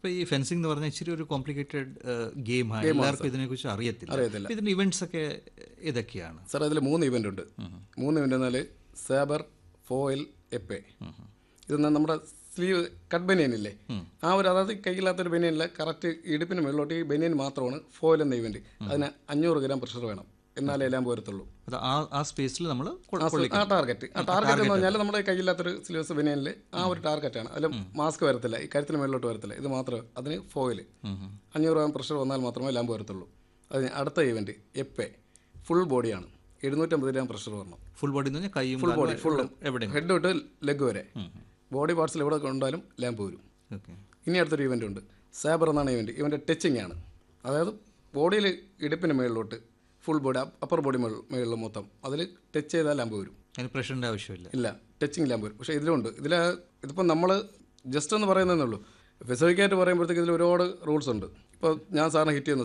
ഇപ്പൊ ഈ ഫെൻസിംഗ് എന്ന് പറഞ്ഞാൽ ഇച്ചിരി ഒരു കോംപ്ലിക്കേറ്റഡ് ഗെയിമാണ് എല്ലാവർക്കും ഇതിനെക്കുറിച്ച് അറിയത്തില്ല അറിയത്തില്ല. അപ്പൊ ഇതിന്റെ ഇവന്റ്സ് ഒക്കെ ഇതൊക്കെയാണ് സാർ അതിൽ മൂന്ന് ഇവൻ്റ് ഉണ്ട് മൂന്ന് ഇവൻ്റ് എന്നാൽ സേബർ ഫോയിൽ എപ്പെ ഇത് നമ്മുടെ സ്ലീവ് കട്ട് ബനിയനില്ലേ ആ ഒരു അതായത് കയ്യില്ലാത്തൊരു ബനിയനില്ല കറക്റ്റ് ഇടുപ്പിന് മുകളിലോട്ട് ഈ ബനിയൻ മാത്രമാണ് ഫോയിൽ എന്ന ഇവൻ്റ് അതിന് അഞ്ഞൂറ് ഗ്രാം പ്രഷർ വേണം എന്നാലേ എല്ലാം പോരത്തുള്ളൂ അത് ആ ആ സ്പേസിൽ നമ്മൾ ആ സ- ആ ടാർഗറ്റ് ആ ടാർഗറ്റ് എന്ന് പറഞ്ഞാൽ നമ്മുടെ കയ്യില്ലാത്തൊരു സ്ലീവ്സ് ബനിയനിൽ ആ ഒരു ടാർഗറ്റാണ് അതിൽ മാസ്ക് വരത്തില്ല ഈ കരുത്തിന് മുകളിലോട്ട് വരത്തില്ല ഇത് മാത്രമേ അതിന് ഫോയിൽ അഞ്ഞൂറ് ഗ്രാം പ്രഷർ വന്നാൽ മാത്രമേ ലാമ്പ് വരത്തുള്ളൂ അതിന് അടുത്ത ഇവന്റ് എപ്പെ ഫുൾ ബോഡിയാണ് എഴുന്നൂറ്റമ്പത് ഗ്രാം പ്രഷർ വരണം ഫുൾ ബോഡി എന്ന് പറഞ്ഞാൽ കൈയും ഫുൾ ബോഡി ഫുൾ എവിടെ ഹെഡ് തൊട്ട് ലെഗ് വരെ ബോഡി പാർട്സിൽ എവിടെ കൊണ്ടാലും ലാമ്പ് വരും ഓക്കെ ഇനി അടുത്തൊരു ഇവന്റ് ഉണ്ട് സാബർ എന്നാണ് ഇവന്റ് ഇവന്റെ ടച്ചിങ് ആണ് അതായത് ബോഡിയിൽ ഇടുപ്പിന് മുകളിലോട്ട് ഫുൾ ബോഡി അപ്പർ ബോഡി മുകളിൽ മൊത്തം അതിൽ ടച്ച് ചെയ്താൽ ലാമ്പ് വരും അതിന് പ്രഷറിന്റെ ആവശ്യമില്ല ഇല്ല ടച്ചിങ് ലാമ്പ് വരും പക്ഷേ ഇതിലുണ്ട് ഇതിൽ ഇതിപ്പോൾ നമ്മൾ ജസ്റ്റ് എന്ന് പറയുന്നതേ ഉള്ളൂ സ്പെസിഫിക്കായിട്ട് പറയുമ്പോഴത്തേക്ക് ഇതിൽ ഒരുപാട് റൂൾസ് ഉണ്ട് ഇപ്പോൾ ഞാൻ സാറിനെ ഹിറ്റ് ചെയ്യുന്നു